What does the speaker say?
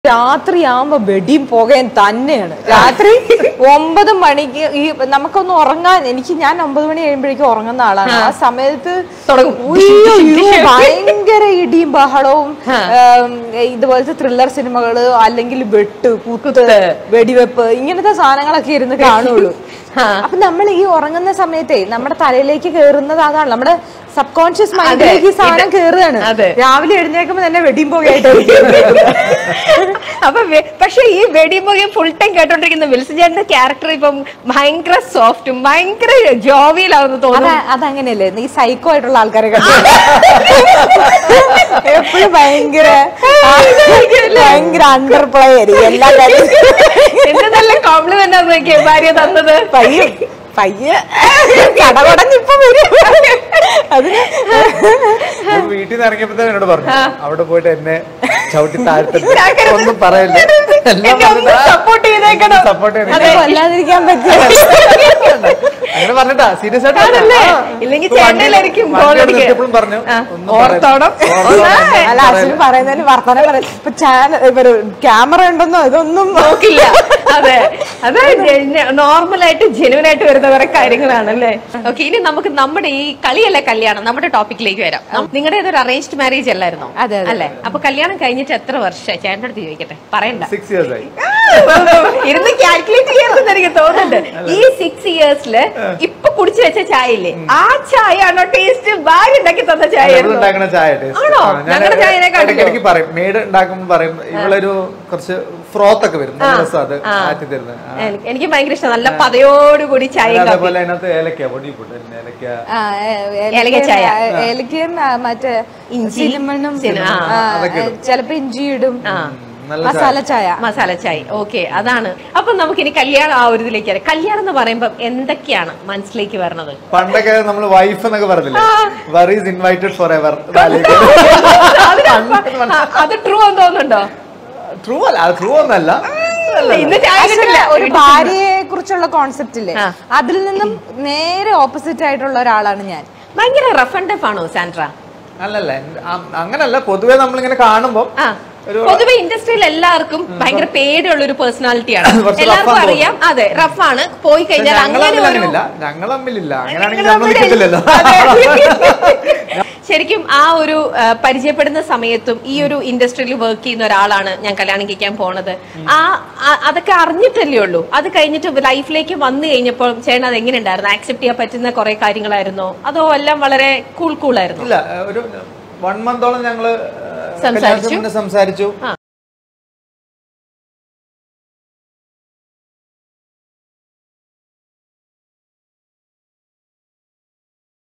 രാത്രിയാകുമ്പോ വെടിയും പുകയും തന്നെയാണ് രാത്രി ഒമ്പത് മണിക്ക് ഈ നമുക്കൊന്ന് ഉറങ്ങാൻ എനിക്ക് ഞാൻ ഒമ്പത് മണി കഴിയുമ്പോഴേക്കും ഉറങ്ങുന്ന ആളാണ് ആ സമയത്ത് തുടങ്ങും. ഉയ്യോ, ഉയ്യോ, ഭയങ്കര ഇടിയും ബഹളവും ഉം, ഇതുപോലത്തെ ത്രില്ലർ സിനിമകള് അല്ലെങ്കിൽ വെട്ട് കുത്ത് വെടിവെപ്പ് ഇങ്ങനത്തെ സാധനങ്ങളൊക്കെ ഇരുന്ന് കാണുള്ളൂ അപ്പൊ നമ്മൾ ഈ ഉറങ്ങുന്ന സമയത്തെ നമ്മുടെ തലയിലേക്ക് കേറുന്നത് അതാണ് നമ്മുടെ സബ് കോൺഷ്യസ് മൈൻഡിലേക്ക് ഈ സാധനം കേറുകയാണ് അതെ. രാവിലെ എഴുന്നേക്കുമ്പോ തന്നെ വെടിയും പുകയായിട്ട് അപ്പൊ വെ- പക്ഷെ ഈ വെടിമുഖം ഫുൾ ടൈം കേട്ടോണ്ടിരിക്കുന്ന വിൽസൺ ചേട്ടന്റെ ക്യാരക്ടർ ഇപ്പം ഭയങ്കര സോഫ്റ്റും ഭയങ്കര ജോവിയലാവുന്നു തോന്നുന്നു അത- അതങ്ങനെയല്ലേ ഈ സൈക്കോ ആയിട്ടുള്ള ആൾക്കാരെ എപ്പോഴും ഭയങ്കര ഭയങ്കര അണ്ടർ പ്ലേ ആയിരിക്കും എല്ലാ കാര്യത്തിലും എന്ത് നല്ല കോംപ്ലിമെന്റ് ആണ് നോക്കിയേ ഭാര്യ തന്നത് പയ്യെ പയ്യെ കടകൊടഞ്ഞിപ്പൊ വരും അതിന് ഞാൻ വീട്ടിൽ നിന്ന് ഇറങ്ങിയപ്പോ തന്നെ എന്നോട് പറഞ്ഞു അവിടെ പോയിട്ട് എന്നെ ചവിട്ടി താഴ്ത്തിട്ട് ഒന്നും പറയല്ല എല്ലാം സപ്പോർട്ട് ചെയ്തേക്കണം സപ്പോർട്ട് അത് കൊല്ലാതിരിക്കാൻ പറ്റിയ അങ്ങനെ പറഞ്ഞിട്ടാ സീരിയസ് ആയിട്ട് ആണല്ലേ? ആ. ഇല്ലെങ്കിൽ ഇപ്പൊ വണ്ടി- ചേട്ടനിലായിരിക്കും വണ്ടി goal അവിടെ അടിക്കുക. നിർത്തിയപ്പോഴും പറഞ്ഞു ആ. ഒന്നും ഓർത്തോണം. പറയല്ല. ഓർത്തോണം, ഒന്നും അല്ല അച്ഛന് പറയല്ല. പറയുന്നതിന് വർത്തമാനം പറയും ഇപ്പൊ ചാനൽ ക്യാമറ ഉണ്ടെന്നോ ഇതൊന്നും നോക്കില്ല അതെ അത് നോർമൽ ആയിട്ട് ജെനുവൻ ആയിട്ട് വരുന്ന കുറെ കാര്യങ്ങളാണല്ലേ ഓക്കെ ഇനി നമുക്ക് നമ്മുടെ ഈ കളിയല്ല കല്യാണം നമ്മുടെ ടോപ്പിക്കിലേക്ക് വരാം നിങ്ങളുടെ ഇതൊരു അറേഞ്ച്ഡ് മാരേജ് അല്ലായിരുന്നോ അതെ, അതെ. അല്ലേ അപ്പൊ കല്യാണം കഴിഞ്ഞിട്ട് എത്ര വർഷമായി ചേട്ടൻ്റെ അടുത്ത് ചോദിക്കട്ടെ പറയണ്ട Six years ആയി ഇരുന്ന് കാൽക്കുലേറ്റ് ചെയ്യാമെന്ന് എനിക്ക് തോന്നുന്നുണ്ട് ഈ സിക്സ് ഇയേഴ്സില് ഇപ്പൊ കുടിച്ചു വെച്ച ചായ ഇല്ലേ ആ ചായ ആണോ ടേസ്റ്റ് ഭാര്യ ഉണ്ടാക്കി തന്ന ചായ ഇവിടെ ഉണ്ടാക്കുന്ന ചായ taste. ആണോ? ആ, ഞാൻ ഞങ്ങളുടെ ചായനെക്കാട്ടിലും? ഇടയ്ക്കിടയ്ക്ക് പറയും മെയ്ഡ് ഉണ്ടാക്കുമ്പോൾ പറയും ഇവളൊരു കുറച്ച് ഫ്രോത്ത് ഒക്കെ വരും നല്ല രസം അത് മാറ്റി തരുന്നത് ആ. എനിക്ക് എനിക്ക് ഭയങ്കര ഇഷ്ടം നല്ല പതയോടുകൂടി ചായയും കാപ്പി അതേപോലെ അതിനകത്ത് ഏലക്ക പൊടി പൊട്ട് ഏലക്ക ആ, ഏ- ഏലക്ക ചായ. ഏലക്കയും, ഏലക്കയും ആ, മറ്റേ ഇഞ്ചി, സിനിമണും സിന- ആ, ആ, അതൊക്കെ ഇടും. ചിലപ്പോ ഇഞ്ചി ഇടും നല്ല മസാല ചായ മസാല ചായ ഓക്കെ അതാണ് അപ്പൊ നമുക്ക് ഇനി കല്യാണം ആ ഒരു ഇതിലേക്ക് വരാം കല്യാണം എന്ന് പറയുമ്പോ എന്തൊക്കെയാണ് മനസ്സിലേക്ക് വരണത് പണ്ടൊക്കെ നമ്മൾ വൈഫ് എന്നൊക്കെ പറഞ്ഞില്ലേ were is invited for ever അതിനപ്പ- ആ, അത് ട്രൂ എന്ന് തോന്നുന്നുണ്ടോ ട്രൂ അല്ല അത് ട്രൂ ഒന്നല്ല ഇന്ന് ചായ Actually, കിട്ടില്ല ഒരു ഭാര്യയെ കുറിച്ചുള്ള കോൺസെപ്റ്റ് ഇല്ലേ ആ. അതിൽ നിന്നും നേരെ ഓപ്പോസിറ്റ് ആയിട്ടുള്ള ഒരാളാണ് ഞാൻ ഭയങ്കര റഫ് ആൻഡ് ടഫ് ആണോ സാൻഡ്ര അല്ലല്ല എൻ- ആ- അങ്ങനല്ല പൊതുവെ നമ്മളിങ്ങനെ കാണുമ്പോ ആ ഒരു- പൊതുവെ ഇൻഡസ്ട്രിയിൽ എല്ലാവർക്കും ഭയങ്കര പേടിയുള്ള ഒരു പേഴ്സണാലിറ്റിയാണ് കുറച്ച് എല്ലാവർക്കും rough ആണെന്ന് അറിയാം അതെ റഫാണ് പോയി കഴിഞ്ഞാൽ ഞങ്ങൾ അങ്ങനെ തമ്മിൽ ഒരു അങ്ങനില്ല ഞങ്ങൾ തമ്മിലില്ല അങ്ങനെയാണെങ്കിൽ നിങ്ങൾ നമ്മൾ തമ്മിൽ- നിൽക്കത്തില്ലല്ലോ അതെ. ശരിക്കും ആ ഒരു ആ, പരിചയപ്പെടുന്ന സമയത്തും ഈ ഒരു ഇൻഡസ്ട്രിയിൽ വർക്ക് ചെയ്യുന്ന ഒരാളാണ് ഞാൻ കല്യാണം കഴിക്കാൻ പോണത് ആ ആ- അതൊക്കെ അറിഞ്ഞിട്ടല്ലേ ഉള്ളൂ അത് കഴിഞ്ഞിട്ട് ലൈഫിലേക്ക് വന്നു കഴിഞ്ഞപ്പോൾ ചേട്ടൻ അത് എങ്ങനെ ഉണ്ടായിരുന്നു ആക്സെപ്റ്റ് ചെയ്യാൻ പറ്റുന്ന കുറെ കാര്യങ്ങളായിരുന്നോ അതോ എല്ലാം വളരെ കൂൾ കൂൾ ആയിരുന്നു ഇല്ല ഒരു വൺ മന്തോളം ഞങ്ങള് സംസാരിച്ചു? കല്യാണത്തിന് മുന്നേ സംസാരിച്ചു